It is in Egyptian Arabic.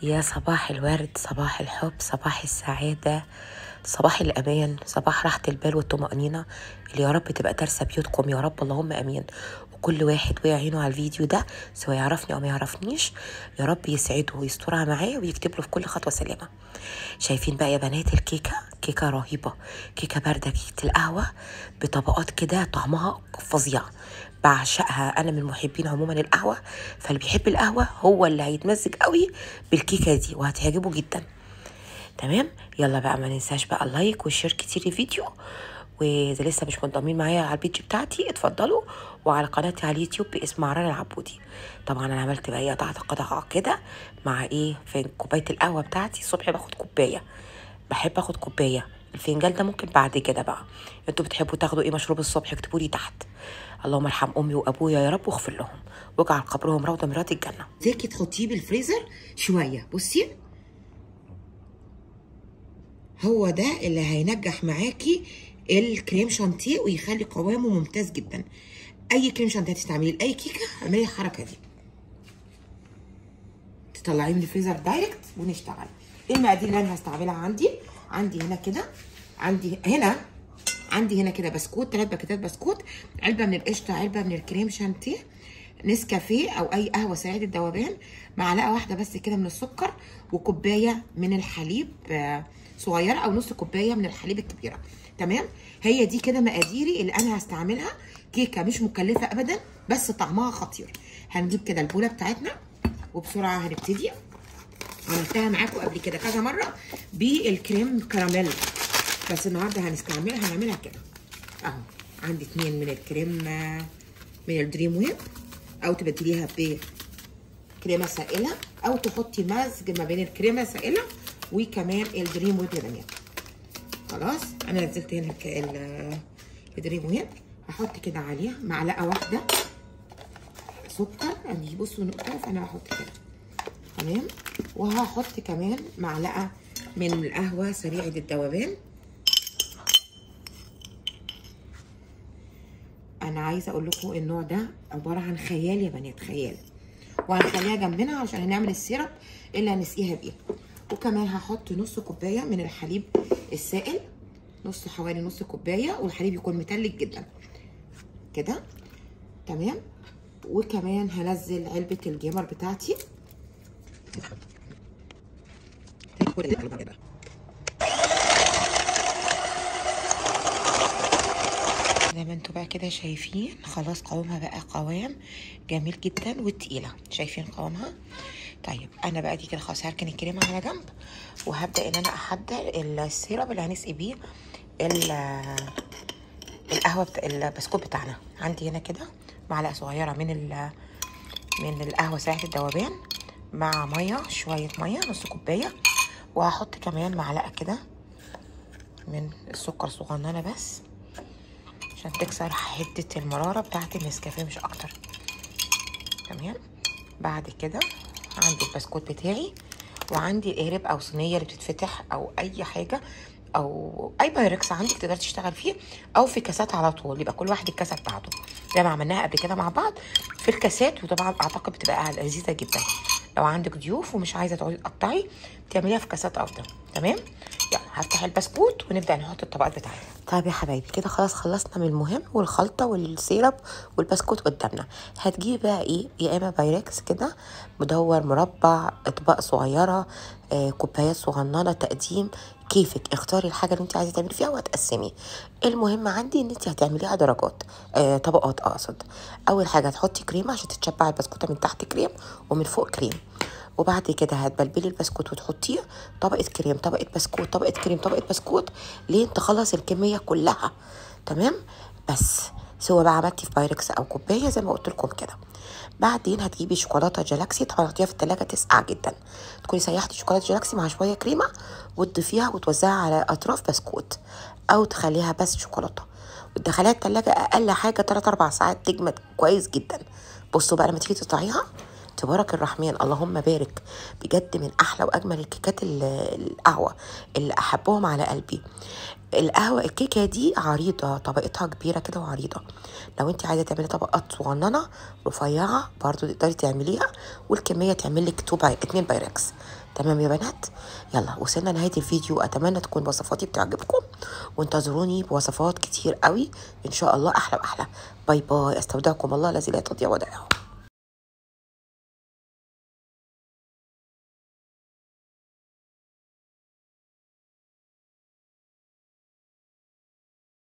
يا صباح الورد صباح الحب صباح السعادة صباح الأمان صباح راحة البال والطمأنينة اللي يا رب تبقى دارسة بيوتكم يا رب اللهم أمين وكل واحد وقع عينه على الفيديو ده سواء يعرفني أو ما يعرفنيش يا رب يسعده ويسترها معاه ويكتب له في كل خطوة سلامة شايفين بقى يا بنات الكيكة كيكة رهيبة كيكة باردة كيكة القهوة بطبقات كده طعمها فظيع بعشقها انا من محبين عموما القهوه فاللي بيحب القهوه هو اللي هيتمزج قوي بالكيكه دي وهتعجبه جدا تمام يلا بقى ما ننساش بقى اللايك والشير كتير الفيديو واذا لسه مش منضمين معايا على البيج بتاعتي اتفضلوا وعلى قناتي على اليوتيوب باسم عران العبودي طبعا انا عملت بقى ايه قطعت قطعه كده مع ايه في كوبايه القهوه بتاعتي الصبح باخد كوبايه بحب اخد كوبايه الفنجان ده ممكن بعد كده بقى انتوا بتحبوا تاخدوا ايه مشروب الصبح اكتبوا لي تحت اللهم ارحم امي وابويا يا رب واغفر لهم واجعل قبرهم روضه من رياض الجنه زيكي تحطيه بالفريزر شويه بصي هو ده اللي هينجح معاكي الكريم شانتيه ويخلي قوامه ممتاز جدا اي كريم شانتيه تستعمليه لاي كيكه اعملي الحركه دي تطلعيه من الفريزر دايركت ونشتغل ايه المقادير اللي انا هستعملها عندي عندي هنا كده عندي هنا عندي هنا كده بسكوت ثلاث باكيتات بسكوت علبه من القشطه علبه من الكريم شانتيه نسكافيه او اي قهوه سريعه الذوبان معلقه واحده بس كده من السكر وكوبايه من الحليب صغيره او نص كوبايه من الحليب الكبيره تمام هي دي كده مقاديري اللي انا هستعملها كيكه مش مكلفه ابدا بس طعمها خطير هنجيب كده البوله بتاعتنا وبسرعه هنبتدي عملتها معاكم قبل كده كذا مره بالكريم كراميل بس النهارده هنستعملها هنعملها كده اهو عندي اتنين من الكريم من الدريم ويب او تبدليها بكريمه سائله او تحطي مزج ما بين الكريمه السائله وكمان الدريم ويب يا بنات خلاص انا نزلت هنا الدريم ويب هحط كده عليها معلقه واحده سكر يعني بصوا نقطه فانا هحط كده تمام وهحط كمان معلقه من القهوه سريعه الذوبان انا عايزه اقول لكم النوع ده عباره عن خيال يا بنات خيال وهنخليها جنبنا عشان هنعمل السيرب اللي هنسقيها بيه وكمان هحط نص كوبايه من الحليب السائل نص حوالي نص كوبايه والحليب يكون متلج جدا كده تمام وكمان هنزل علبه الجمر بتاعتي زي ما انتوا بقى كده شايفين خلاص قوامها بقى قوام جميل جدا وتقيله شايفين قوامها طيب انا بقى دي كده خلاص هركن الكريمه على جنب وهبدا ان انا احضر السيرب اللي هنسقي بيه القهوه بتا... البسكوت بتاعنا عندي هنا كده معلقه صغيره من ال... من القهوه ساعه الذوبان مع ميه شويه ميه نص كوبايه وهحط كمان معلقه كده من السكر صغننه بس عشان تكسر حته المراره بتاعه النسكافيه مش اكتر تمام بعد كده عندي البسكوت بتاعي وعندي قارب او صينيه اللي بتتفتح او اي حاجه او اي بايركس عندك تقدر تشتغل فيه او في كاسات على طول يبقى كل واحد الكاسه بتاعته زي ما عملناها قبل كده مع بعض في الكاسات وطبعا اعتقد بتبقى لذيذه جدا لو عندك ضيوف ومش عايزه تقعدي تقطعي تعمليها في كاسات افضل تمام يلا هفتح البسكوت ونبدا نحط الطبقات بتاعتنا طيب يا حبايبي كده خلاص خلصنا من المهم والخلطه والسيرب والبسكوت قدامنا هتجيبي بقى ايه يا اما بايركس كده مدور مربع اطباق صغيره آه، كوبايات صغننه تقديم كيفك اختاري الحاجه اللي انت عايزه تعملي فيها وهتقسمي المهم عندي ان انت هتعمليها درجات آه طبقات اقصد اول حاجه هتحطي كريمه عشان تتشبع البسكوته من تحت كريم ومن فوق كريم وبعد كده هتبلبلي البسكوت وتحطيه طبقه كريم طبقه بسكوت طبقه كريم طبقه بسكوت لين تخلص الكميه كلها تمام بس سواء بقى عملتي في بايركس او كوبايه زي ما قلت لكم كده بعدين هتجيبي شوكولاته جالاكسي طبعا هتحطيها في التلاجة تسقع جدا تكوني سيحتي شوكولاته جالاكسي مع شويه كريمه وتضيفيها وتوزعها على اطراف بسكوت او تخليها بس شوكولاته وتدخليها التلاجة اقل حاجه 3 4 ساعات تجمد كويس جدا بصوا بقى لما تيجي تقطعيها تبارك الرحمن اللهم بارك بجد من احلى واجمل الكيكات ال- القهوه اللي احبهم على قلبي القهوه الكيكه دي عريضه طبقتها كبيره كده وعريضه لو انت عايزه تعملي طبقات صغننه رفيعه برضو تقدري تعمليها والكميه تعمل لك 2 باي 2 بايركس تمام يا بنات يلا وصلنا نهايه الفيديو اتمنى تكون وصفاتي بتعجبكم وانتظروني بوصفات كتير قوي ان شاء الله احلى واحلى باي باي استودعكم الله الذي لا تضيع ودائعه